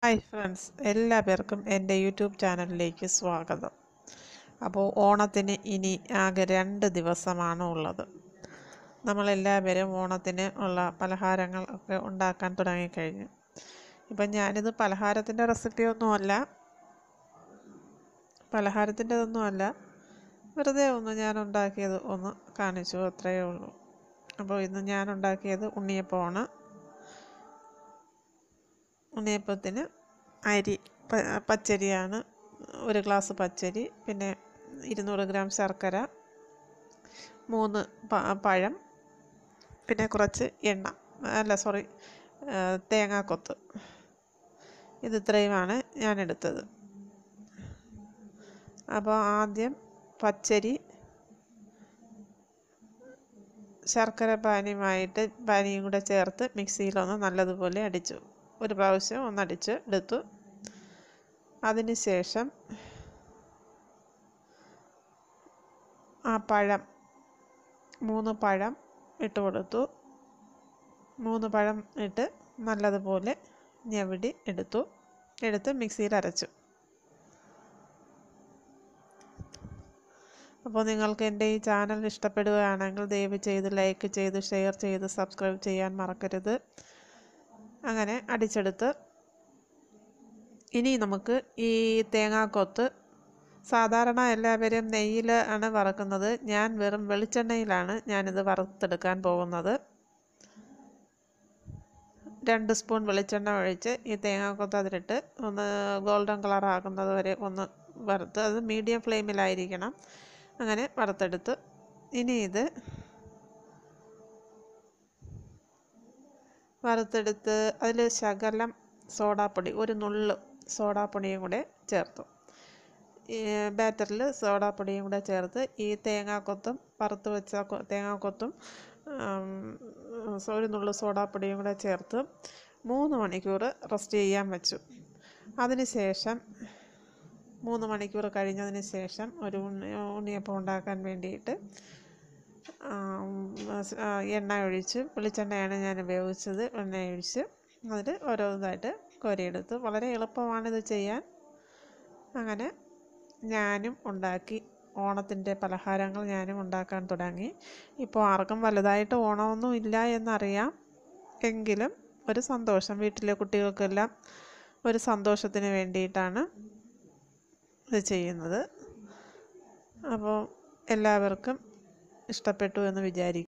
hi friends എല്ലാ പേർക്കും എൻ്റെ യൂട്യൂബ് ചാനലിലേക്ക് സ്വാഗതം അപ്പോൾ ഓണത്തിന് ഇനി ആകെ രണ്ട് ദിവസമാണ് ഉള്ളത് നമ്മളെല്ലാവരും ഓണത്തിന് ഉള്ള പലഹാരങ്ങൾ ഒക്കെ ഉണ്ടാക്കാൻ തുടങ്ങിക്കഴിഞ്ഞു ഇപ്പം ഞാനിത് പലഹാരത്തിൻ്റെ റെസിപ്പിയൊന്നുമല്ല പലഹാരത്തിൻ്റെതൊന്നുമല്ല വെറുതെ ഒന്ന് ഞാൻ ഉണ്ടാക്കിയത് ഒന്ന് കാണിച്ചു അത്രയേ ഉള്ളൂ അപ്പോൾ ഇന്ന് ഞാൻ ഉണ്ടാക്കിയത് ഉണ്ണിയപ്പമാണ് ഉണ്ണിയപ്പത്തിന് അരി പ- പച്ചരിയാണ് ഒരു ഗ്ലാസ് പച്ചരി പിന്നെ ഇരുന്നൂറ് ഗ്രാം ശർക്കര മൂന്ന് പ- പഴം പിന്നെ കുറച്ച് എണ്ണ അല്ല സോറി തേങ്ങാക്കൊത്ത് ഇത് ഇത്രയുമാണ് ഞാൻ എടുത്തത് അപ്പോൾ ആദ്യം പച്ചരി ശർക്കര പാനിയുമായിട്ട് പാനിയും കൂടെ ചേർത്ത് മിക്സിയിലൊന്ന് നല്ലതുപോലെ അടിച്ചു ഒരു പ്രാവശ്യം ഒന്നടിച്ച് എടുത്തു അതിന് ശേഷം ആ പഴം മൂന്ന് പഴം ഇട്ട് കൊടുത്തു മൂന്ന് പഴം ഇട്ട് നല്ലതുപോലെ ഞെവിടി എടുത്തു എടുത്ത് മിക്സിയിൽ അരച്ചു അപ്പോൾ നിങ്ങൾക്ക് എൻ്റെ ഈ ചാനൽ ഇഷ്ടപ്പെടുകയാണെങ്കിൽ ദയവ് ചെയ്ത് ലൈക്ക് ചെയ്ത് ഷെയർ ചെയ്ത് സബ്സ്ക്രൈബ് ചെയ്യാൻ മറക്കരുത് അങ്ങനെ അടിച്ചെടുത്ത് ഇനി നമുക്ക് ഈ തേങ്ങാക്കൊത്ത് സാധാരണ എല്ലാവരും നെയ്യിൽ ആണ് വറക്കുന്നത് ഞാൻ വെറും വെളിച്ചെണ്ണയിലാണ് ഞാനിത് വറുത്തെടുക്കാൻ പോകുന്നത് രണ്ട് സ്പൂൺ വെളിച്ചെണ്ണ ഒഴിച്ച് ഈ തേങ്ങാക്കൊത്ത് അതിലിട്ട് ഒന്ന് ഗോൾഡൻ കളർ ആകുന്നത് വരെ ഒന്ന് വറുത്ത് അത് മീഡിയം ഫ്ലെയിമിലായിരിക്കണം അങ്ങനെ വറുത്തെടുത്ത് ഇനി ഇത് വറുത്തെടുത്ത് അതിൽ ശകലം സോഡാപ്പൊടി ഒരു നുള്ള് സോഡാപ്പൊടിയും കൂടെ ചേർത്തു ഈ ബാറ്ററിൽ സോഡാപ്പൊടിയും കൂടെ ചേർത്ത് ഈ തേങ്ങാക്കൊത്തും വറുത്ത് വെച്ച കൊ- തേങ്ങാക്കൊത്തും ആം, ഒരു നുള്ള് സോഡാപ്പൊടിയും കൂടെ ചേർത്ത് മൂന്ന് മണിക്കൂർ റെസ്റ്റ് ചെയ്യാൻ വെച്ചു അതിന് ശേഷം മൂന്ന് മണിക്കൂർ കഴിഞ്ഞതിന് ശേഷം ഒരു ഉണ്ണി ഉണ്ണിയപ്പം ഉണ്ടാക്കാൻ വേണ്ടിയിട്ട് ആം, സ്- ആ, എണ്ണ ഒഴിച്ച് വെളിച്ചെണ്ണയാണ് ഞാൻ ഉപയോഗിച്ചത് എണ്ണ ഒഴിച്ച് അതിൽ ഓരോന്നായിട്ട് കോരിയെടുത്ത് വളരെ എളുപ്പമാണിത് ചെയ്യാൻ അങ്ങനെ ഞാനും ഉണ്ടാക്കി ഓണത്തിൻ്റെ പലഹാരങ്ങൾ ഞാനും ഉണ്ടാക്കാൻ തുടങ്ങി ഇപ്പോൾ ആർക്കും വലുതായിട്ട് ഓണമൊന്നും ഇല്ല എന്നറിയാം എങ്കിലും ഒരു സന്തോഷം വീട്ടിലെ കുട്ടികൾക്കെല്ലാം ഒരു സന്തോഷത്തിന് വേണ്ടിയിട്ടാണ് ഇത് ചെയ്യുന്നത് അപ്പോൾ എല്ലാവർക്കും ഇഷ്ടപ്പെട്ടു എന്ന് വിചാരിക്കുന്നു